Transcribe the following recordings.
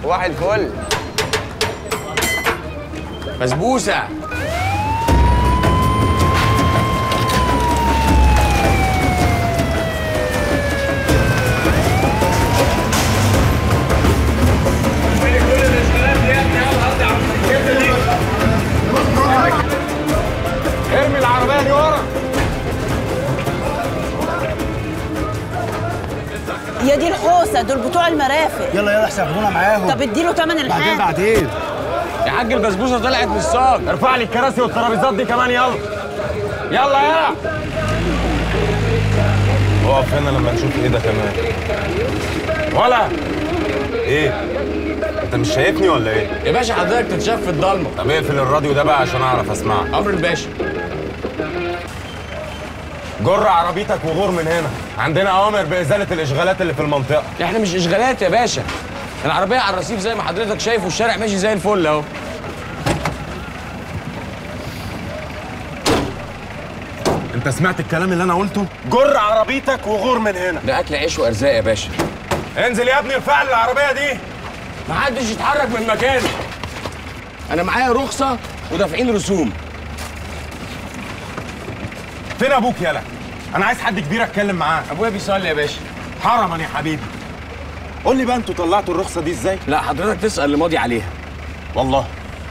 واحد الفل بسبوسه ارمي العربيه دي ورا يا دي الحوسه دول بتوع المرافق يلا يلا احسن خدونا معاهم طب اديله تمن بعدين الحاجه بعدين يا حاج البسبوسه طلعت من الصاج ارفع لي الكراسي والترابيزات دي كمان يلا يلا يلا اقف هنا لما نشوف ايه ده كمان ولا ايه انت مش شايفني ولا ايه يا باشا حضرتك تتشاف في الضلمه طب اقفل الراديو ده بقى عشان اعرف اسمعك امر الباشا جر عربيتك وغور من هنا عندنا اوامر بازاله الاشغالات اللي في المنطقه احنا مش اشغالات يا باشا العربيه على الرصيف زي ما حضرتك شايف والشارع ماشي زي الفل اهو انت سمعت الكلام اللي انا قلته جر عربيتك وغور من هنا ده اكل عيش وارزاق يا باشا انزل يا ابني ارفع لي العربيه دي محدش يتحرك من مكانه انا معايا رخصه ودافعين رسوم فين ابوك يالا انا عايز حد كبير اتكلم معاه ابويا بيصلي يا باشا حرما يا حبيبي قول لي بقى انتوا طلعتوا الرخصه دي ازاي لا حضرتك تسال اللي ماضي عليها والله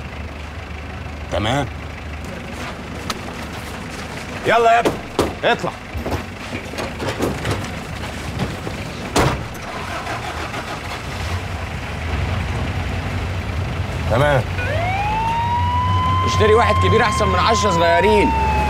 تمام يلا يا ابني اطلع تمام اشتري واحد كبير احسن من عشرة صغيرين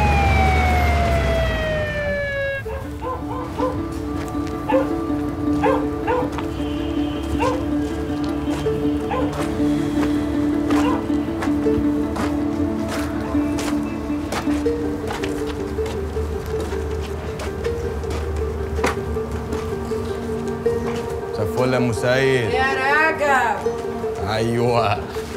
سفول يا مسيد يا راجل ايوه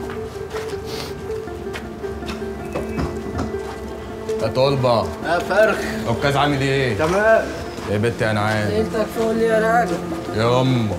يا طلبة يا فرخ عكاز عامل ايه؟ تمام يا بنتي انا عارف انت فول يا راجل يا امه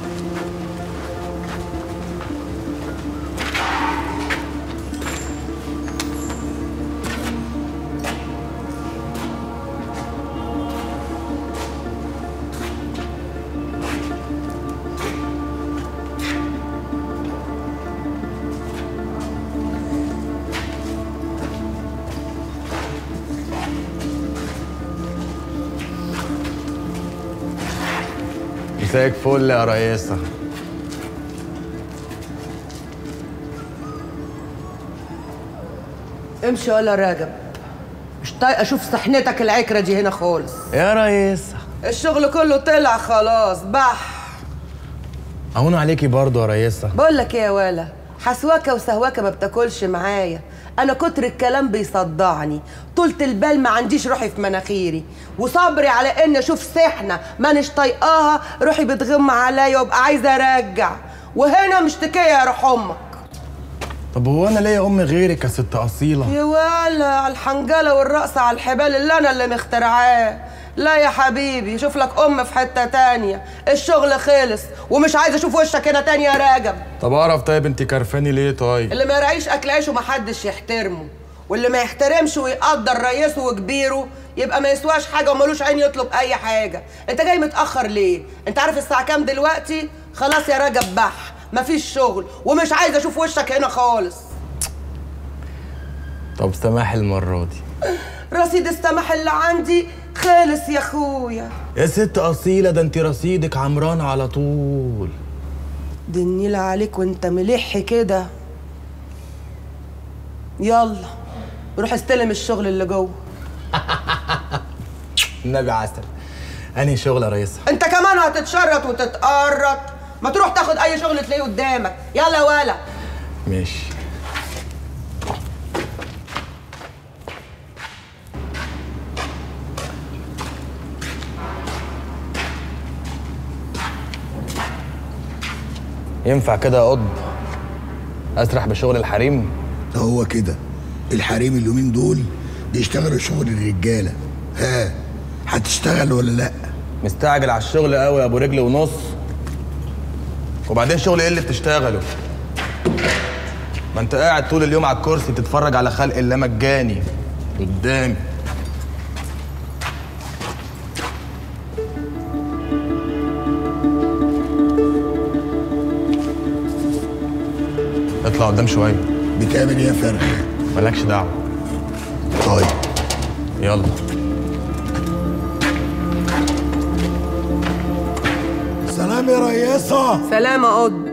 مساك فل يا رئيسة امشي ولا راجب مش طايقه اشوف صحنتك العكره دي هنا خالص يا رئيسة الشغل كله طلع خلاص بح اهون عليكي برضه يا رئيسة بقول لك ايه يا ولا حسواكه وسهواكه ما بتاكلش معايا انا كتر الكلام بيصدعني طولة البال ما عنديش روحي في مناخيري وصبري على ان اشوف سحنه مانيش طايقاها روحي بتغم عليا وابقى عايزه ارجع وهنا مشتكيه يا روح امك طب هو انا ليا ام غيرك يا ست اصيلة يا ولا على الحنجله والرقص على الحبال اللي انا اللي مخترعاه لا يا حبيبي شوف لك ام في حته تانية الشغل خلص ومش عايزه اشوف وشك هنا تاني يا راجب طب اعرف طيب انت كرفاني ليه طيب؟ اللي ما يراعيش اكل عيشه محدش يحترمه واللي ما يحترمش ويقدر رئيسه وكبيره يبقى ما يسواش حاجه وملوش عين يطلب اي حاجه انت جاي متاخر ليه انت عارف الساعه كام دلوقتي خلاص يا راجب بح مفيش شغل ومش عايزه اشوف وشك هنا خالص طب سماح المرة دي رصيد السمح اللي عندي خلص يا اخويا يا ست اصيلة ده انت رصيدك عمران على طول دي النيلة عليك وانت ملح كده يلا روح استلم الشغل اللي جوه النبي عسل انهي شغل يا رئيسة؟ انت كمان هتتشرط وتتقرط ما تروح تاخد اي شغل تلاقيه قدامك يلا يا ولا ماشي ينفع كده يا قطب اسرح بشغل الحريم هو كده الحريم اليومين دول بيشتغلوا شغل الرجاله ها هتشتغل ولا لا مستعجل على الشغل قوي يا ابو رجل ونص وبعدين شغل ايه اللي بتشتغله ما انت قاعد طول اليوم على الكرسي بتتفرج على خلق الله مجاني قدامي اطلع قدام شويه بتعمل ايه يا فرخ مالكش دعوه طيب يلا سلام يا رياسه سلامة قطب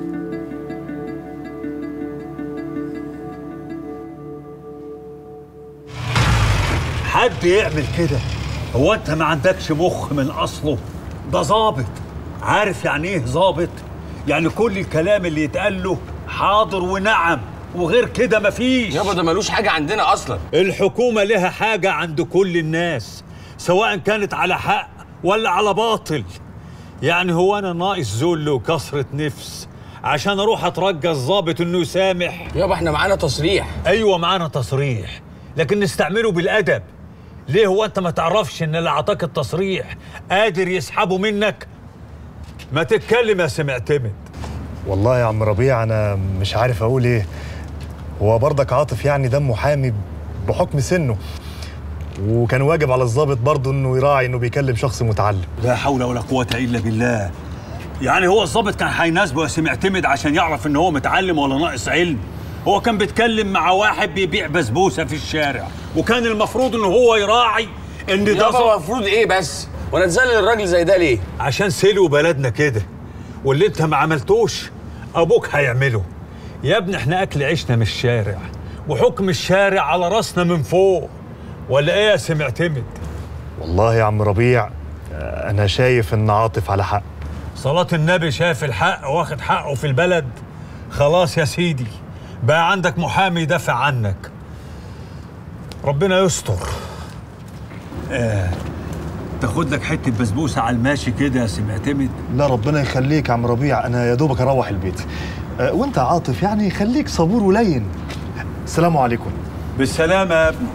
حد يعمل كده هو انت ما عندكش مخ من اصله ده ظابط عارف يعني ايه ظابط يعني كل الكلام اللي يتقال له حاضر ونعم وغير كده مفيش يابا ده ملوش حاجه عندنا اصلا الحكومة لها حاجة عند كل الناس سواء كانت على حق ولا على باطل يعني هو أنا ناقص ذل وكسرة نفس عشان أروح أترجى الضابط إنه يسامح يابا احنا معانا تصريح أيوة معانا تصريح لكن نستعمله بالأدب ليه هو أنت ما تعرفش إن اللي أعطاك التصريح قادر يسحبه منك ما تتكلم يا سمعتمد والله يا عم ربيع انا مش عارف اقول ايه هو برضك عاطف يعني ده محامي بحكم سنه وكان واجب على الضابط برضه انه يراعي انه بيكلم شخص متعلم لا حول ولا قوة إلا بالله يعني هو الضابط كان هيناسبه يا سمعتمد عشان يعرف إن هو متعلم ولا ناقص علم هو كان بيتكلم مع واحد بيبيع بسبوسة في الشارع وكان المفروض إن هو يراعي إن ده يابا ظابط هو المفروض ايه بس وانا اتذلل الراجل زي ده ليه عشان سلو بلدنا كده واللي انت ما عملتوش ابوك هيعمله يا ابني احنا اكل عيشنا من الشارع وحكم الشارع على راسنا من فوق ولا ايه يا سمعتمد والله يا عم ربيع آه، انا شايف ان عاطف على حق صلاة النبي شاف الحق واخد حقه في البلد خلاص يا سيدي بقى عندك محامي يدافع عنك ربنا يستر آه. تاخد لك حتة بسبوسة على الماشي كده يا سمعتمد لا ربنا يخليك يا عم ربيع انا يا دوبك اروح البيت آه، وانت يا عاطف يعني خليك صبور ولين السلام عليكم بالسلامة يا ابني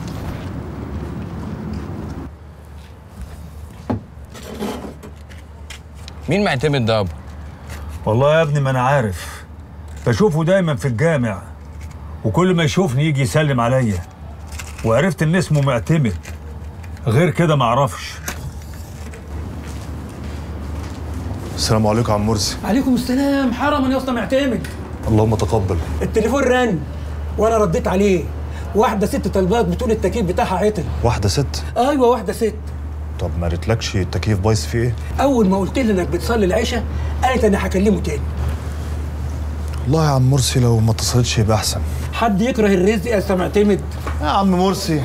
مين معتمد ده يابا والله يا ابني ما انا عارف بشوفه دايما في الجامع وكل ما يشوفني يجي يسلم عليا وعرفت ان اسمه معتمد غير كده ما اعرفش السلام عليكم يا عم مرسي عليكم السلام حرما يا اسطى معتمد اللهم تقبل التليفون رن وانا رديت عليه واحده ست طلبات بتقول التكييف بتاعها عطل واحده ست ايوه واحده ست طب ما قالتلكش التكييف بايظ فيه ايه اول ما قلت لي انك بتصلي العشاء قالت انا هكلمه تاني والله يا عم مرسي لو ما اتصلتش يبقى احسن حد يكره الرزق يا اسطى معتمد يا عم مرسي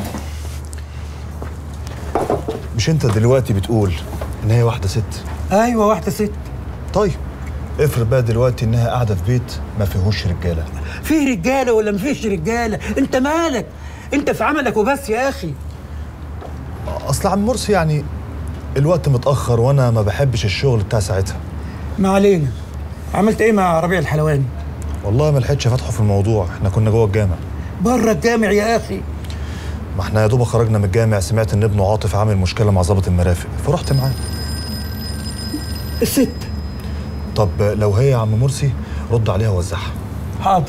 مش انت دلوقتي بتقول ان هي واحده ست ايوه واحده ست طيب افرض بقى دلوقتي انها قاعده في بيت ما فيهوش رجاله في رجاله ولا مفيش رجاله انت مالك انت في عملك وبس يا اخي اصل عم مرسي يعني الوقت متاخر وانا ما بحبش الشغل بتاع ساعتها ما علينا عملت ايه مع ربيع الحلواني والله ما لحقتش فتحه في الموضوع احنا كنا جوه الجامع بره الجامع يا اخي ما احنا يا دوب خرجنا من الجامع سمعت ان ابنه عاطف عامل مشكله مع ضابط المرافق فرحت معاه الست طب لو هي يا عم مرسي رد عليها ووزعها حاضر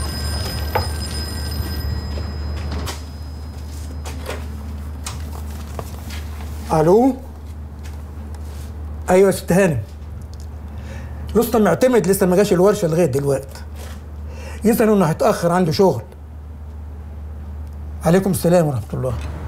الو ايوه يا ست هانم رستم معتمد لسه ما جاش الورشه لغايه دلوقتي يسأل انه هيتاخر عنده شغل عليكم السلام ورحمه الله